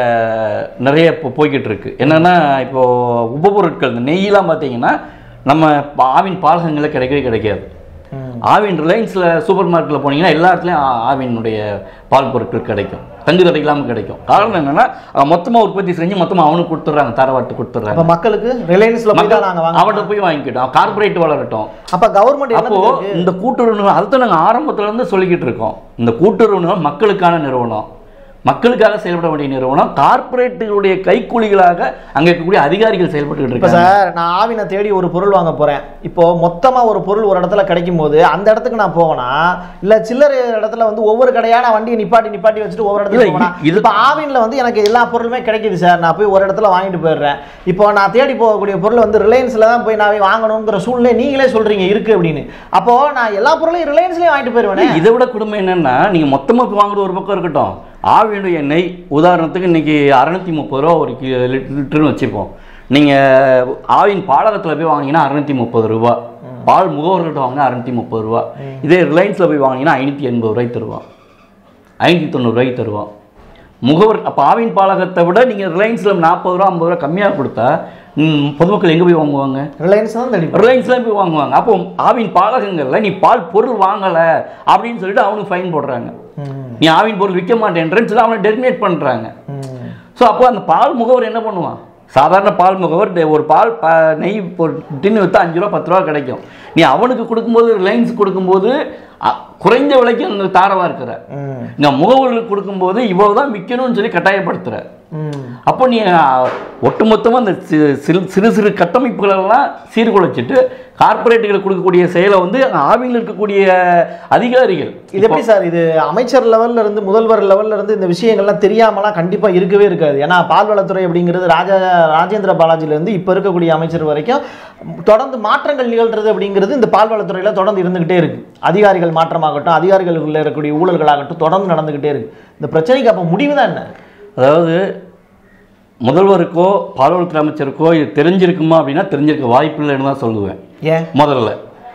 நிறைய இப்போ போய்கிட்டு இருக்கு என்னன்னா இப்போ உபபொருட்கள் இந்த நெய்யெல்லாம் பார்த்தீங்கன்னா நம்ம பா- ஆவின் பாலகங்களில் கிடைக்கவே கிடைக்காது ம். ஆவின் ரிலையன்ஸில் சூப்பர் மார்க்கெட்டில் போனீங்கன்னா எல்லா இடத்துலையும் ஆ- ஆவினுடைய பால் பொருட்கள் கிடைக்கும் தங்கு தடை இல்லாமல் கிடைக்கும் காரணம் என்னன்னா மொத்தமாக உற்பத்தி செஞ்சு மொத்தமாக அவனுக்கு கொடுத்துட்றாங்க தரவாட்டு கொடுத்துட்றாங்க அப்ப மக்களுக்கு ரிலையன்ஸ்ல போய் தான் நாங்க வாங்க அவன்கிட்ட போய் வாங்கிக்கிட்டோம் கார்பரேட் வளரட்டும் அப்ப கவர்மெண்ட் அப்போ இந்த கூட்டுறவு நிறுவனம் அதுதான் நாங்கள் ஆரம்பத்துல இருந்து சொல்லிக்கிட்டு இருக்கோம் இந்த கூட்டுறவு நிறுவனம் மக்களுக்கான நிறுவனம் மக்களுக்காக செயல்பட வேண்டிய நிறுவனம் கார்ப்பரேட்டுகளுடைய கைக்கூலிகளாக அங்கே இருக்கக்கூடிய அதிகாரிகள் செயல்பட்டுக்கிட்டு இப்ப இருக்காங்க சார் நான் ஆவினை தேடி ஒரு பொருள் வாங்க போறேன் இப்போ மொத்தமா ஒரு பொருள் ஒரு இடத்துல கிடைக்கும் போது அந்த இடத்துக்கு நான் போவேனா இல்ல சில்லறை இடத்துல வந்து ஒவ்வொரு கடையா நான் வண்டியை நிப்பாட்டி நிப்பாட்டி வச்சுட்டு ஒவ்வொரு இடத்துல இல்ல, போவேனா இது- இப்போ ஆவின்ல வந்து எனக்கு எல்லா பொருளுமே கிடைக்குது சார் நான் போய் ஒரு இடத்துல வாங்கிட்டு போயிடுறேன் இப்போ நான் தேடி போகக்கூடிய பொருள் வந்து ரிலையன்ஸ்ல தான் போய் நான் போய் வாங்கணுங்கிற சூழ்நிலை நீங்களே சொல்றீங்க இருக்கு அப்படின்னு அப்போ நான் எல்லா பொருளையும் ரிலையன்ஸ்லயே வாங்கிட்டு போயிடுவேனே இதை விட கொடுமை என்னன்னா நீங்க மொத்தமா போய் வாங்குற ஒரு பக்கம் இருக்கட்டும் ஆவியுடைய எண்ணெய் உதாரணத்துக்கு இன்னைக்கு அறுநூத்தி முப்பது ரூபா ஒரு கி- லிட்- லிட்டர்னு வச்சுப்போம் நீங்க ஆவின் பாலகத்துல போய் வாங்கினீங்கன்னா அறுநூத்தி முப்பது ரூபா பால் முகவர்கிட்ட வாங்கினா அறுநூத்தி முப்பது ரூபா இதே ரிலையன்ஸ்ல போய் வாங்கினீங்கன்னா ஐநூத்தி எண்பது ரூபாய்க்கு தருவான் ஐநூற்றி தொண்ணூறுரூவாய்க்கு தருவான் முகவர் அப்போ ஆவின் பாலகத்தை விட நீங்கள் ரிலையன்ஸில் நாற்பது ரூபா ஐம்பது ரூபா கம்மியாக கொடுத்தா ம், பொதுமக்கள் எங்கே போய் வாங்குவாங்க ரிலையன்ஸ் தான் தேடி போறேன். ரிலையன்ஸ்லாம் போய் வாங்குவாங்க அப்போ ஆவின் பாலகங்களில் நீ பால் பொருள் வாங்கலை அப்படின்னு சொல்லிட்டு அவனுக்கு ஃபைன் போடுறாங்க ம், நீ ஆவின் பொருள் விற்க மாட்டேன்றேன்னு சொல்லி அவனை டெர்மினேட் பண்ணுறாங்க ம். ஸோ அப்போ அந்த பால் முகவர் என்ன பண்ணுவான் சாதாரண பால் முகவர் டே- ஒரு பால் ப நெய் ஒரு டின்னு விற்றா அஞ்சு ரூபா பத்து ரூபா கிடைக்கும் நீ அவனுக்கு கொடுக்கும்போது ரிலையன்ஸ் கொடுக்கும்போது அ, குறைந்த விலைக்கு அந்த தாரவா இருக்கிற ம், இங்கே முகவர்களுக்கு கொடுக்கும்போது இவ்வளவு தான் விற்கணும்னு சொல்லி கட்டாயப்படுத்துற ம். அப்போ நீ அ, ஒட்டுமொத்தமாக அந்த சி- சிறு சிறு சிறு கட்டமைப்புகளெல்லாம் சீர்குலைச்சிட்டு கார்ப்பரேட்டுகளுக்கு கொடுக்கக்கூடிய செயலை வந்து ஆவியில் இருக்கக்கூடிய அதிகாரிகள் இது எப்படி சார் இது அமைச்சர் லெவல்ல இருந்து முதல்வர் லெவல்ல இருந்து இந்த விஷயங்கள்லாம் தெரியாமலாம் கண்டிப்பா இருக்கவே இருக்காது ஏன்னா பால்வளத்துறை அப்படிங்கிறது ராஜா ராஜேந்திர பாலாஜில இருந்து இப்ப இருக்கக்கூடிய அமைச்சர் வரைக்கும் தொடர்ந்து மாற்றங்கள் நிகழ்றது அப்படிங்கிறது இந்த பால்வளத்துறையில தொடர்ந்து இருந்துகிட்டே இருக்கு அதிகாரிகள் மாற்றமாகட்டும் அதிகாரிகளுக்குள்ள இருக்கக்கூடிய ஊழல்களாகட்டும் தொடர்ந்து நடந்துகிட்டே இருக்கு இந்த பிரச்சனைக்கு அப்ப முடிவு தான் என்ன அதாவது முதல்வருக்கோ பால்வளத்துறை அமைச்சருக்கோ இது தெரிஞ்சிருக்குமா அப்படின்னா தெரிஞ்சிருக்க வாய்ப்பு இல்லைன்னு தான் சொல்லுவேன் ஏன் முதல்ல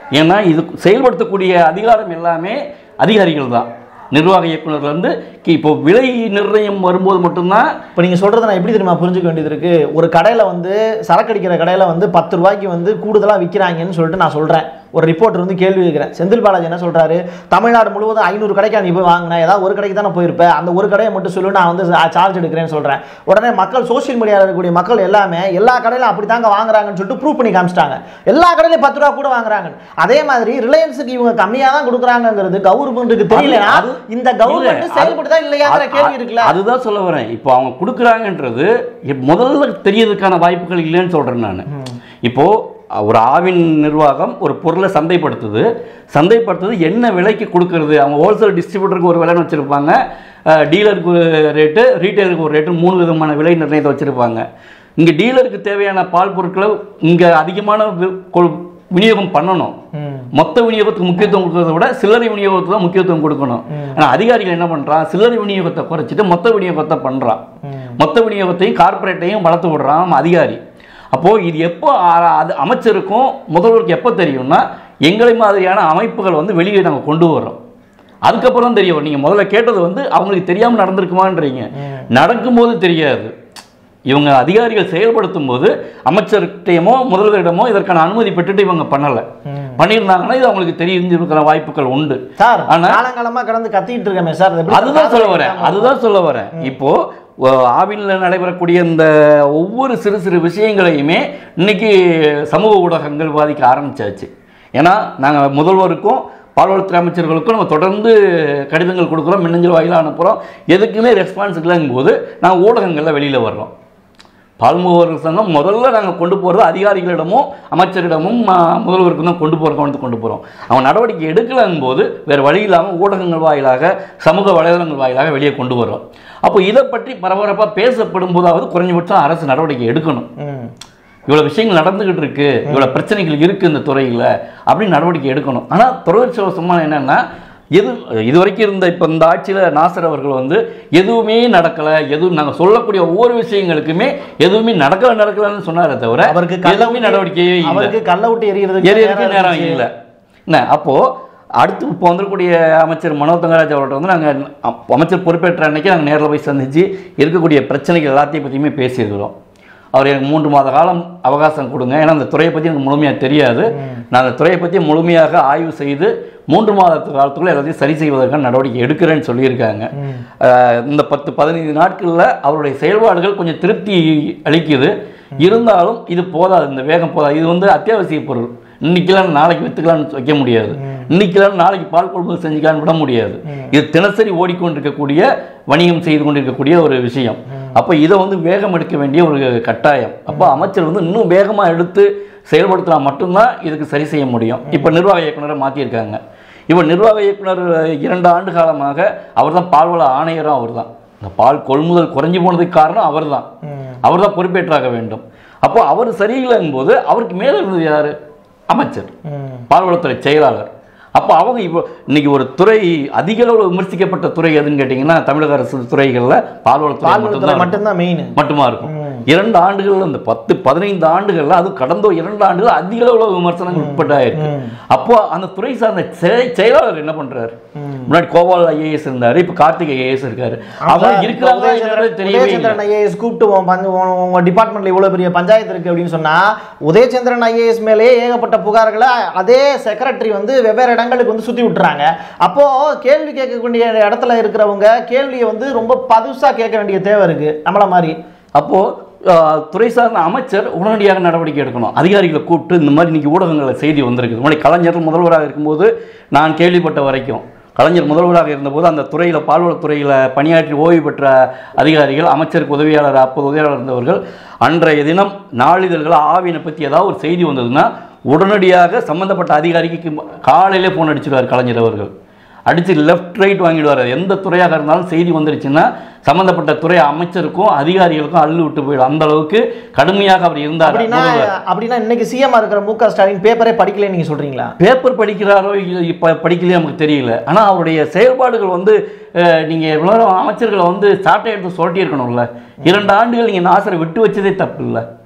ஏன்னா இது செயல்படுத்தக்கூடிய அதிகாரம் எல்லாமே அதிகாரிகள் தான் நிர்வாக இயக்குனர்லேருந்து இப்போ விலை நிர்ணயம் வரும்போது மட்டும்தான் இப்போ நீங்கள் சொல்கிறத நான் எப்படி தெரியுமா புரிஞ்சுக்க வேண்டியது இருக்குது ஒரு கடையில் வந்து சரக்கு அடிக்கிற கடையில் வந்து பத்து ரூபாய்க்கு வந்து கூடுதலாக விற்கிறாங்கன்னு சொல்லிட்டு நான் சொல்கிறேன் ஒரு ரிப்போர்ட்டர் வந்து கேள்வி கேட்குறேன் செந்தில் பாலாஜி என்ன சொல்கிறாரு தமிழ்நாடு முழுவதும் ஐநூறு கடைக்கு நீ போய் வாங்கினேன் ஏதாவது ஒரு கடைக்கு தானே போயிருப்பேன் அந்த ஒரு கடையை மட்டும் சொல்லு நான் வந்து சார்ஜ் எடுக்கிறேன்னு சொல்கிறேன் உடனே மக்கள் சோஷியல் மீடியாவில் இருக்கக்கூடிய மக்கள் எல்லாமே எல்லா கடையிலும் அப்படி தாங்க வாங்குறாங்கன்னு சொல்லிட்டு ப்ரூவ் பண்ணி காமிச்சிட்டாங்க எல்லா கடையிலையும் பத்து ரூபா கூட வாங்குறாங்க அதே மாதிரி ரிலையன்ஸுக்கு இவங்க கம்மியாக தான் கொடுக்குறாங்கிறது கவர்மெண்ட்டுக்கு தெரியலனா அது- இந்த கவர்மெண்ட் இல்ல, செயல்படுதா இல்லையாங்கிற அது- கேள்வி இருக்குல்ல அதுதான் சொல்ல வரேன் இப்போ அவங்க கொடுக்குறாங்கன்றது இப் முதல்ல தெரியறதுக்கான வாய்ப்புகள் இல்லைன்னு சொல்றேன் நான் இப்போ ஒரு ஆவின் நிர்வாகம் ஒரு பொருளை சந்தைப்படுத்துது சந்தைப்படுத்துது என்ன விலைக்கு கொடுக்கறது அவங்க ஹோல்சேல் டிஸ்ட்ரிபியூட்டருக்கு ஒரு விலைன்னு வச்சுருப்பாங்க டீலருக்கு ஒரு ரேட்டு ரீட்டைலருக்கு ஒரு ரேட்டு மூணு விதமான விலை நிர்ணயத்தை வச்சுருப்பாங்க இங்கே டீலருக்கு தேவையான பால் பொருட்களை இங்கே அதிகமான வி- கொ- விநியோகம் பண்ணணும் ம். மொத்த விநியோகத்துக்கு முக்கியத்துவம் கொடுக்கறத விட சில்லறை விநியோகத்துக்கு தான் முக்கியத்துவம் கொடுக்கணும் ஆனால் அதிகாரிகள் என்ன பண்ணுறான் சில்லறை விநியோகத்தை குறைச்சிட்டு மொத்த விநியோகத்தை பண்ணுறான் மொத்த விநியோகத்தையும் கார்ப்பரேட்டையும் வளர்த்து விடுறான் அவன் அதிகாரி அப்போது இது எப்போ ஆ- அது அமைச்சருக்கும் முதல்வருக்கு எப்போ தெரியும்னா எங்களை மாதிரியான அமைப்புகள் வந்து வெளியே நாங்கள் கொண்டு வர்றோம் அதுக்கப்புறம் தான் தெரியும் நீங்கள் முதல்ல கேட்டது வந்து அவங்களுக்கு தெரியாமல் நடந்திருக்குமான்றீங்க நடக்கும்போது தெரியாது இவங்க அதிகாரிகள் செயல்படுத்தும் போது அமைச்சர்கிட்டயமோ முதல்வரிடமோ இதற்கான அனுமதி பெற்றுட்டு இவங்க பண்ணலை பண்ணியிருந்தாங்கன்னா இது அவங்களுக்கு தெரிஞ்சிருக்கிற வாய்ப்புகள் உண்டு சார் ஆனா- காலங்காலமா கடந்து கத்திட்டு இருக்கமே சார் அது எப்படி அதுதான் சொல்ல வரேன் அதுதான் சொல்ல வரேன் இப்போ அஹ், ஆவினில் நடைபெறக்கூடிய இந்த ஒவ்வொரு சிறு சிறு விஷயங்களையுமே இன்னைக்கு சமூக ஊடகங்கள் பாதிக்க ஆரம்பிச்சாச்சு ஏன்னா நாங்கள் முதல்வருக்கும் பால்வளத்துறை அமைச்சர்களுக்கும் நம்ம தொடர்ந்து கடிதங்கள் கொடுக்குறோம் மின்னஞ்சல் வாயிலாக அனுப்புகிறோம் எதுக்குமே ரெஸ்பான்ஸ் இல்லைங்கும் போது நாங்கள் ஊடகங்களில் வெளியில் வர்றோம் பால்முகவர் சங்கம் முதல்ல நாங்கள் கொண்டு போகிறது அதிகாரிகளிடமும் அமைச்சரிடமும் ஆ, முதல்வருக்கும் தான் கொண்டு போகிற கவனத்துக்கு கொண்டு போகிறோம் அவன் நடவடிக்கை எடுக்கலங்கும் போது வேறு வழி இல்லாமல் ஊடகங்கள் வாயிலாக சமூக வலைதளங்கள் வாயிலாக வெளியே கொண்டு வரோம் அப்போ இதை பற்றி பரபரப்பாக பேசப்படும் போதாவது குறைஞ்சபட்சம் அரசு நடவடிக்கை எடுக்கணும் ம். இவ்வளோ விஷயங்கள் நடந்துகிட்டு இருக்கு இவ்வளோ பிரச்சனைகள் இருக்கு இந்த துறையில் அப்படின்னு நடவடிக்கை எடுக்கணும் ஆனால் துரதிருஷ்டவசமாக என்னன்னா எது இது வரைக்கும் இருந்த இப்போ இந்த ஆட்சியில் நாசர் அவர்கள் வந்து எதுவுமே நடக்கலை எதுவும் நாங்கள் சொல்லக்கூடிய ஒவ்வொரு விஷயங்களுக்குமே எதுவுமே நடக்கலை நடக்கலைன்னு சொன்னாரே தவிர அவருக்கு எதுவுமே நடவடிக்கையே இல்லை அவருக்கு கள்ள விட்டு எறிகிறதுக்கு எரியறதுக்கு நேரம் இல்லை என்ன அப்போது அடுத்து இப்போ வந்திருக்கக்கூடிய அமைச்சர் மனோ தங்கராஜ் அவர்கிட்ட வந்து நாங்கள் அமைச்சர் பொறுப்பேற்ற அன்னைக்கு நாங்கள் நேரில் போய் சந்திச்சு இருக்கக்கூடிய பிரச்சனைகள் எல்லாத்தையும் பற்றியுமே பேசியிருக்கிறோம் அவர் எனக்கு மூன்று மாத காலம் அவகாசம் கொடுங்க ஏன்னா அந்த துறையை பற்றி எனக்கு முழுமையாக தெரியாது நான் அந்த துறையை பற்றி முழுமையாக ஆய்வு செய்து மூன்று மாத காலத்துக்குள்ள எல்லாத்தையும் சரி செய்வதற்கான நடவடிக்கை எடுக்கிறேன்னு சொல்லியிருக்காங்க அஹ் இந்த பத்து பதினைந்து நாட்களில் அவருடைய செயல்பாடுகள் கொஞ்சம் திருப்தி அளிக்குது இருந்தாலும் இது போதாது இந்த வேகம் போதாது இது வந்து அத்தியாவசிய பொருள் இன்னைக்கெல்லாம் நாளைக்கு வித்துக்கலாம்னு வைக்க முடியாது இன்னைக்கெல்லாம் நாளைக்கு பால் கொள்முதல் செஞ்சுக்கலாம்னு விட முடியாது இது தினசரி ஓடிக்கொண்டிருக்கக்கூடிய வணிகம் செய்து கொண்டிருக்கக்கூடிய ஒரு விஷயம் அப்போ இதை வந்து வேகம் எடுக்க வேண்டிய ஒரு கட்டாயம் அப்போ அமைச்சர் வந்து இன்னும் வேகமாக எடுத்து செயல்படுத்தினா மட்டும்தான் இதுக்கு சரி செய்ய முடியும் இப்போ நிர்வாக இயக்குனரை மாற்றியிருக்காங்க இப்போ நிர்வாக இயக்குனர் இரண்டு ஆண்டு காலமாக அவர் தான் பால்வள ஆணையரும் அவர் தான் இந்த பால் கொள்முதல் குறைஞ்சு போனதுக்கு காரணம் அவர் தான் அவர் தான் பொறுப்பேற்றாக வேண்டும் அப்போ அவர் சரியில்லைங்கும் போது அவருக்கு மேலே இருந்தது யார் அமைச்சர் ம். பால்வளத்துறை செயலாளர் அப்போ அவங்க இப்போ இன்னைக்கு ஒரு துறை அதிக அளவில் விமர்சிக்கப்பட்ட துறை எதுன்னு கேட்டிங்கன்னா தமிழக அரசு துறைகளில் பால்வளத்துறை பால்வளத்துல மட்டும்தான் மட்டும்தான் மெயின் மட்டுமா இருக்கும் இரண்டு ஆண்டுகள் இந்த பத்து பதினைந்து ஆண்டுகள்ல அது கடந்த இரண்டு ஆண்டுகள் அதிக அளவில் விமர்சனங்கள் உட்பட்டாயிருக்கு அப்போ அந்த துறை சார்ந்த செய- செயலாளர் என்ன பண்றாரு முன்னாடி கோபால் ஐஏஎஸ் இருந்தாரு இப்போ கார்த்திக் ஐஏஎஸ் இருக்காரு அவங்க இருக்கிறாங்க தெரியவே இல்லை உதயச்சந்திரன் ஐஏஎஸ் கூப்பிட்டு உன் பஞ்ச- உன் உங்க டிபார்ட்மெண்ட்ல இவ்வளவு பெரிய பஞ்சாயத்து இருக்கு அப்படின்னு சொன்னா உதயச்சந்திரன் ஐஏஎஸ் மேலேயே ஏகப்பட்ட புகார்களை அதே செக்ரட்டரி வந்து வெவ்வேறு இடங்களுக்கு வந்து சுத்தி விட்டுறாங்க அப்போ கேள்வி கேட்கக்கூடிய இடத்துல இருக்கிறவங்க கேள்வியை வந்து ரொம்ப பதுசா கேட்க வேண்டிய தேவை இருக்கு நம்மள மாதிரி அப்போ ஆஹ், துறை சார்ந்த அமைச்சர் உடனடியாக நடவடிக்கை எடுக்கணும் அதிகாரிகளை கூப்பிட்டு இந்த மாதிரி இன்னைக்கு ஊடகங்களில் செய்தி வந்திருக்கு முன்னாடி கலைஞர் முதல்வராக இருக்கும்போது நான் கேள்விப்பட்ட வரைக்கும் கலைஞர் முதல்வராக இருந்தபோது அந்த துறையில் பால்வளத்துறையில் பணியாற்றி ஓய்வு பெற்ற அதிகாரிகள் அமைச்சருக்கு உதவியாளர் அப்போது உதவியாளர் இருந்தவர்கள் அன்றைய தினம் நாளிதழ்கள் ஆவினை பற்றி ஏதாவது ஒரு செய்தி வந்ததுன்னா உடனடியாக சம்பந்தப்பட்ட அதிகாரிக்கு காலையிலே ஃபோன் அடிச்சிடுவார் கலைஞர் அவர்கள் அடித்து லெஃப்ட் ரைட் வாங்கிடுவார் அது எந்த துறையாக இருந்தாலும் செய்தி வந்துருச்சுன்னா சம்மந்தப்பட்ட துறை அமைச்சருக்கும் அதிகாரிகளுக்கும் அள்ளு விட்டு போயிடும் அந்த அளவுக்கு கடுமையாக அவர் இருந்தார் அப்படின்னா அப்படின்னா இன்னைக்கு சிஎம் இருக்கிற மு க ஸ்டாலின் பேப்பரே படிக்கலைன்னு நீங்க சொல்றீங்களா பேப்பர் படிக்கிறாரோ இல்லை இப்போ படிக்கலையோ நமக்கு தெரியல ஆனால் அவருடைய செயல்பாடுகள் வந்து அஹ், நீங்க எவ்வளோ நேரம் அமைச்சர்களை வந்து சாட்டை எடுத்து சொல்லி இருக்கணும்ல இரண்டு ஆண்டுகள் நீங்க நாசரை விட்டு வச்சதே தப்பு இல்லை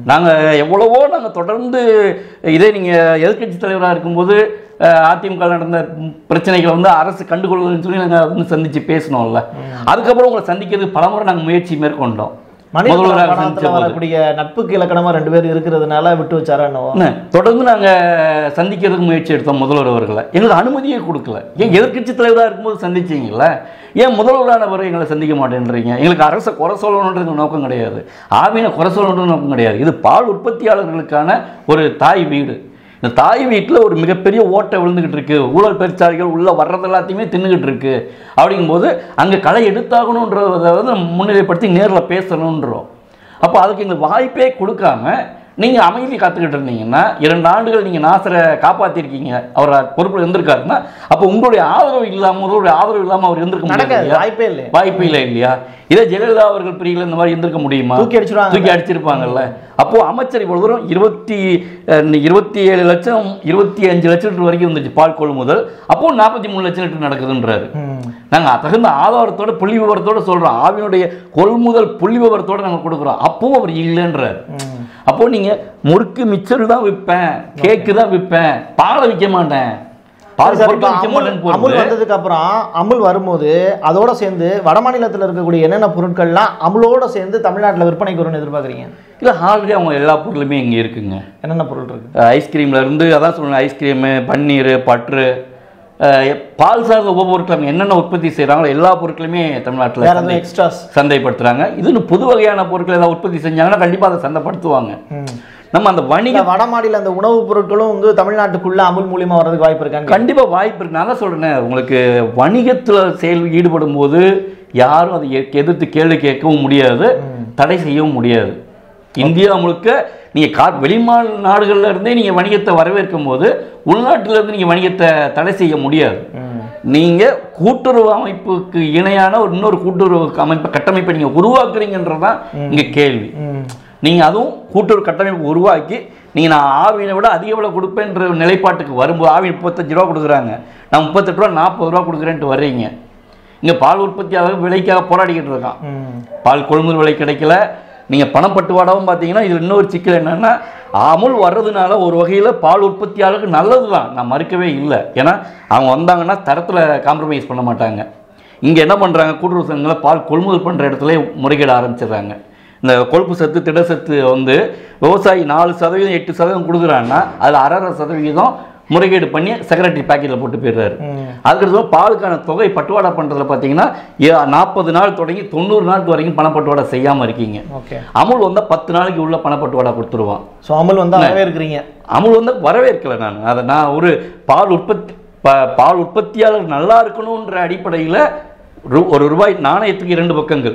நாங்கள் எவ்வளவோ நாங்கள் தொடர்ந்து இதே நீங்கள் எதிர்க்கட்சி தலைவராக இருக்கும்போது அஹ், அதிமுக ல நடந்த பிரச்சனைகளை வந்து அரசு கண்டுகொள்வதுன்னு சொல்லி நாங்கள் வந்து சந்திச்சு பேசினோம்ல அதுக்கப்புறம் உங்களை சந்திக்கிறதுக்கு பலமுறை நாங்கள் முயற்சி மேற்கொண்டோம் மனித முதல்வராக படத்துல சந்திச்ச போது. வரக்கூடிய நட்புக்கு இலக்கணமா ரெண்டு பேர் இருக்கிறதுனால விட்டு வச்சாரா என்னவோ என்ன, தொடர்ந்து நாங்கள் சந்திக்கிறதுக்கு முயற்சி எடுத்தோம் முதல்வர் அவர்களை எங்களுக்கு அனுமதியே கொடுக்கல ஏன் எதிர்க்கட்சி தலைவராக இருக்கும்போது சந்திச்சீங்கல்ல ஏன் முதல்வரானவரை எங்களை சந்திக்க மாட்டேன்றீங்க எங்களுக்கு அரசை குறை சொல்லணுன்றது நோக்கம் கிடையாது ஆவினை குறை சொல்லணுன்ற நோக்கம் கிடையாது இது பால் உற்பத்தியாளர்களுக்கான ஒரு தாய் வீடு இந்த தாய் வீட்டில் ஒரு மிகப்பெரிய ஓட்டை விழுந்துகிட்டு இருக்கு ஊழல் பெருச்சாளிகள் உள்ள வர்றது எல்லாத்தையுமே தின்னுகிட்டு இருக்கு அப்படிங்கும்போது அங்கே களை எடுத்தாகணுன்றதை வந்து நம்ம முன்னிலைப்படுத்தி நேரில் பேசணுன்றோம் அப்போ அதுக்கு எங்களுக்கு வாய்ப்பே கொடுக்காம நீங்கள் அமைதி காத்துக்கிட்டு இருந்தீங்கன்னா இரண்டு ஆண்டுகள் நீங்கள் நாசரை காப்பாற்றிருக்கீங்க அவர் பொறுப்பில் இருந்திருக்காருன்னா அப்போ உங்களுடைய ஆதரவு இல்லாமல் உங்களுடைய ஆதரவு இல்லாமல் அவர் இருந்திருக்க முடியாது நடக்காது இல்லையா? வாய்ப்பே இல்லை வாய்ப்பு இல்லை இல்லையா இதே ஜெயலலிதா அவர்கள் பிரிவில் இந்த மாதிரி இருந்திருக்க முடியுமா தூக்கி அடிச்சிருவாங்க தூக்கி அடிச்சிருப்பாங்கல்ல அப்போ அமைச்சர் இவ்வளவு தூரம் இருபத்தி அஹ், இருபத்தி ஏழு லட்சம் இருபத்தி அஞ்சு லட்சம் லிட்டர் வரைக்கும் இருந்துச்சு பால் கொள்முதல் அப்போ நாற்பத்தி மூணு லட்சம் லிட்டர் நடக்குதுன்றாரு ம். நாங்க தகுந்த ஆதாரத்தோட புள்ளி விவரத்தோட சொல்றோம் ஆவினுடைய கொள்முதல் புள்ளி விவரத்தோட நாங்க கொடுக்குறோம் அப்பவும் அவர் இல்லைன்றாரு ம். அப்போ நீங்க முறுக்கு மிச்சர் தான் விற்பேன் கேக்கு தான் விற்பேன் பாலை விற்க மாட்டேன் பால் சரி, இப்ப பொருட்கள் விற்க அமுல் மாட்டேன்னு அமுல் போறது வந்ததுக்கு அப்புறம் அமுல் வரும்போது அதோட சேர்ந்து வட மாநிலத்துல இருக்கக்கூடிய என்னென்ன பொருட்கள்லாம் அமுலோட சேர்ந்து தமிழ்நாட்டுல விற்பனைக்கு வரும்னு எதிர்பார்க்குறீங்க இல்ல ஆல்ரெடி அவங்க எல்லா பொருளுமே இங்க இருக்குங்க என்னென்ன பொருள் இருக்கு ஐஸ்கிரீம்ல இருந்து அதான் சொல்லுங்க ஐஸ்கிரீமு பன்னீர் பட்ரு அஹ், பால் சார்ந்த உபபொருட்கள் என்னென்ன உற்பத்தி செய்றாங்களோ எல்லா பொருட்களுமே வேற தமிழ்நாட்டில் எதுவும் எக்ஸ்ட்ராஸ் சந்தைப்படுத்துறாங்க இதுன்னு புது வகையான பொருட்கள் ஏதாவது உற்பத்தி செஞ்சாங்கன்னா கண்டிப்பா அதை சந்தைப்படுத்துவாங்க நம்ம அந்த வணிக இந்த வட மாநில அந்த உணவுப் பொருட்களும் வந்து தமிழ்நாட்டுக்குள்ள அமுல் மூலியமா வர்றதுக்கு வாய்ப்பு இருக்காங்க கண்டிப்பா வாய்ப்பு இருக்கு நான் தான் சொல்றேனே உங்களுக்கு வணிகத்துல செயல் ஈடுபடும் போது யாரும் அதை எ- எதிர்த்து கேள்வி கேட்கவும் முடியாது தடை செய்யவும் முடியாது இந்தியா முழுக்க நீங்க கா வெளிமாநில நாடுகள்ல இருந்தே நீங்க வணிகத்தை வரவேற்கும் போது உள்நாட்டுல இருந்து நீங்க வணிகத்தை தடை செய்ய முடியாது நீங்க கூட்டுறவு அமைப்புக்கு இணையான ஒரு இன்னொரு கூட்டுறவு அமைப்பு கட்டமைப்பை நீங்க உருவாக்குறீங்கன்றதுதான் இங்க கேள்வி நீங்க அதுவும் கூட்டுறவு கட்டமைப்பு உருவாக்கி நீங்க நான் ஆவினை விட அதிக விலை கொடுப்பேன்ற நிலைப்பாட்டுக்கு வரும்போது ஆவி முப்பத்தஞ்சு ரூபா கொடுக்குறாங்க நான் முப்பத்தெட்டு ரூபா நாற்பது ரூபா கொடுக்குறேன்ட்டு வர்றீங்க இங்க பால் உற்பத்தியாளர் விலைக்காக போராடிக்கிட்டு இருக்கான் பால் கொள்முதல் விலை கிடைக்கல நீங்க பணப்பட்டுவாடாவும் பார்த்தீங்கன்னா இதுல இன்னொரு சிக்கல் என்னன்னா அமுல் வர்றதுனால ஒரு வகையில பால் உற்பத்தியாளருக்கு நல்லது தான் நான் மறுக்கவே இல்லை ஏன்னா அவங்க வந்தாங்கன்னா தரத்துல காம்ப்ரமைஸ் பண்ண மாட்டாங்க இங்க என்ன பண்றாங்க கூட்டுறவு சங்கங்களை பால் கொள்முதல் பண்ற இடத்துல முறைகேட ஆரம்பிச்சிடுறாங்க இந்த கொழுப்பு சத்து திட சத்து வந்து விவசாயி நாலு சதவீதம் எட்டு சதவீதம் கொடுக்குறாங்கன்னா அதில் அரை அரை சதவீதம் முறைகேடு பண்ணி செக்ரட்டரி பேக்கெட்டில் போட்டு போயிடுறாரு அதுக்கடுத்து பாலுக்கான தொகை பட்டுவாடா பண்ணுறதுல பார்த்தீங்கன்னா நாற்பது நாள் தொடங்கி தொண்ணூறு நாள் வரைக்கும் பணப்பட்டுவாடா செய்யாமல் இருக்கீங்க ஓகே அமுல் வந்தால் பத்து நாளைக்கு உள்ள பணப்பட்டுவாடா கொடுத்துருவான் ஸோ அமுல் வந்து வரவே இருக்கிறீங்க அமுல் வந்து வரவேற்கலை நான் அதை நான் ஒரு பால் உற்பத்தி ப- பால் உற்பத்தியாளர் நல்லா இருக்கணுன்ற அடிப்படையில் ஒரு ரூபாய் நாணயத்துக்கு இரண்டு பக்கங்கள்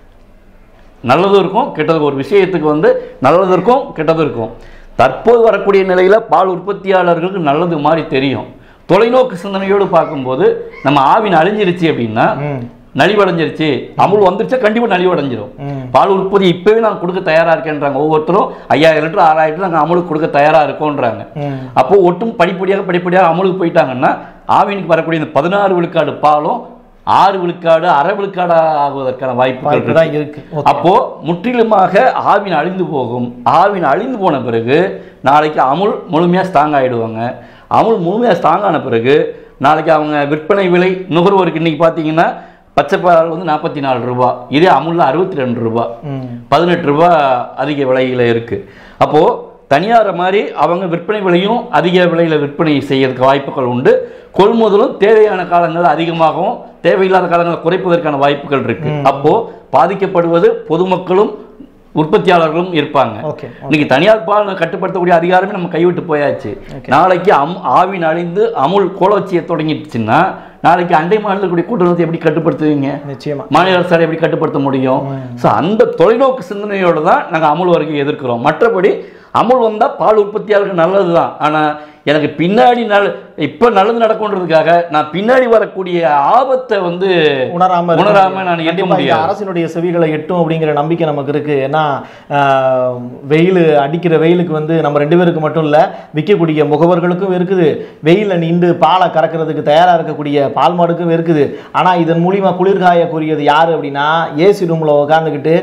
நல்லதும் இருக்கும் கெட்டது ஒரு விஷயத்துக்கு வந்து நல்லதும் இருக்கும் கெட்டதும் இருக்கும் தற்போது வரக்கூடிய நிலையில் பால் உற்பத்தியாளர்களுக்கு நல்லது மாதிரி தெரியும் தொலைநோக்கு சிந்தனையோடு பார்க்கும்போது நம்ம ஆவின் அழிஞ்சிருச்சு அப்படின்னா ம் நலிவடைஞ்சிருச்சு அமுல் வந்துருச்சா கண்டிப்பாக நலிவடைஞ்சிரும் ம் பால் உற்பத்தி இப்பவே நான் கொடுக்க தயாரா இருக்கேன்றாங்க ஒவ்வொருத்தரும் ஐயாயிரம் லிட்டர் ஆறாயிரம் லிட்டர் நாங்கள் அமுலுக்கு கொடுக்க தயாரா இருக்கோன்றாங்க ம் அப்போ ஒட்டும் படிப்படியாக படிப்படியாக அமுலுக்கு போயிட்டாங்கன்னா ஆவினுக்கு வரக்கூடிய இந்த பதினாறு விழுக்காடு பாலும் ஆறு விழுக்காடு அரை விழுக்காடு ஆகுவதற்கான வாய்ப்புகள் வாய்ப்பு இருக்கு தான் இருக்கு ஓகே அப்போ முற்றிலுமாக ஆவின் அழிந்து போகும் ஆவின் அழிந்து போன பிறகு நாளைக்கு அமுல் முழுமையாக ஸ்ட்ராங் ஆயிடுவாங்க அமுல் முழுமையாக ஸ்ட்ராங் ஆன பிறகு நாளைக்கு அவங்க விற்பனை விலை நுகர்வோருக்கு இன்னைக்கு பார்த்தீங்கன்னா பச்சை பால் வந்து நாற்பத்தி நாலு ரூபா இதே அமுல்ல அறுபத்தி ரெண்டு ரூபா ம் பதினெட்டு ரூபா அதிக விலையில் இருக்கு அப்போ தனியார் மாதிரி அவங்க விற்பனை விலையும் அதிக விலையில் விற்பனை செய்யறதுக்கு வாய்ப்புகள் உண்டு கொள்முதலும் தேவையான காலங்கள் அதிகமாகவும் தேவையில்லாத காலங்களை குறைப்பதற்கான வாய்ப்புகள் இருக்கு அப்போ பாதிக்கப்படுவது பொதுமக்களும் உற்பத்தியாளர்களும் இருப்பாங்க ஓகே இன்னைக்கு தனியார் பால் கட்டுப்படுத்தக்கூடிய அதிகாரமே நம்ம கைவிட்டு போயாச்சு நாளைக்கு அம் ஆவின் அழிந்து அமுல் கோலோச்சியை தொடங்கிடுச்சுன்னா நாளைக்கு அண்டை மாநிலக்கூடிய கூட்டுறவு எப்படி கட்டுப்படுத்துவீங்க நிச்சயமா மாநில அரசால் எப்படி கட்டுப்படுத்த முடியும் ஸோ அந்த தொலைநோக்கு சிந்தனையோடு தான் நாங்கள் அமுல் வரைக்கும் எதிர்க்கிறோம் மற்றபடி அமுல் வந்தால் பால் உற்பத்தியாளருக்கு நல்லது தான் ஆனால் எனக்கு பின்னாடி நல் இப்போ நல்லது நடக்கும்ன்றதுக்காக நான் பின்னாடி வரக்கூடிய ஆபத்தை வந்து உணராம இருக்க உணராம முடியாது. நான் எட்ட கண்டிப்பா இந்த முடியாது அரசினுடைய செவிகளை எட்டும் அப்படிங்கிற நம்பிக்கை நமக்கு இருக்கு ஏன்னா ஆஹ், வெயில் அடிக்கிற வெயிலுக்கு வந்து நம்ம ரெண்டு பேருக்கு மட்டும் இல்ல விற்கக்கூடிய முகவர்களுக்கும் இருக்குது வெயில நின்று பாலை கறக்கிறதுக்கு தயாரா இருக்கக்கூடிய பால் மாடுக்கும் இருக்குது ஆனா இதன் மூலியமா குளிர்காயக்கூடியது யாரு அப்படின்னா ஏசி ரூம்ல உட்காந்துக்கிட்டு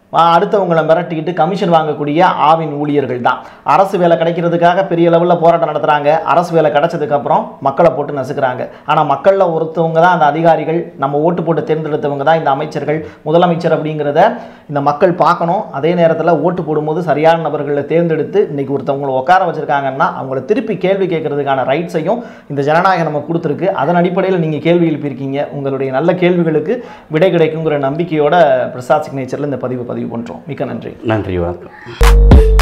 ஆஹ் அடுத்தவங்களை மிரட்டிக்கிட்டு கமிஷன் வாங்கக்கூடிய ஆவின் ஊழியர்கள் தான் அரசு வேலை கிடைக்கிறதுக்காக பெரிய லெவலில் போராட்டம் நடத்துகிறாங்க அரசு வேலை கிடைச்சதுக்கப்புறம் மக்களை போட்டு நசுக்கிறாங்க ஆனால் மக்களில் ஒருத்தவங்க தான் அந்த அதிகாரிகள் நம்ம ஓட்டு போட்டு தேர்ந்தெடுத்தவங்க தான் இந்த அமைச்சர்கள் முதலமைச்சர் அப்படிங்கிறத இந்த மக்கள் பார்க்கணும் அதே நேரத்தில் ஓட்டு போடும்போது சரியான நபர்களை தேர்ந்தெடுத்து இன்னைக்கு ஒருத்தவங்களை உட்கார வச்சிருக்காங்கன்னா அவங்கள திருப்பி கேள்வி கேட்கறதுக்கான ரைட்ஸையும் இந்த ஜனநாயகம் நம்ம கொடுத்துருக்கு அதன் அடிப்படையில் நீங்கள் கேள்வி எழுப்பியிருக்கீங்க உங்களுடைய நல்ல கேள்விகளுக்கு விடை கிடைக்குங்கிற நம்பிக்கையோட பிரசாத் சிக்னேச்சரில் இந்த பதிவு பதிவு பண்ணுறோம் மிக்க நன்றி நன்றி வணக்கம்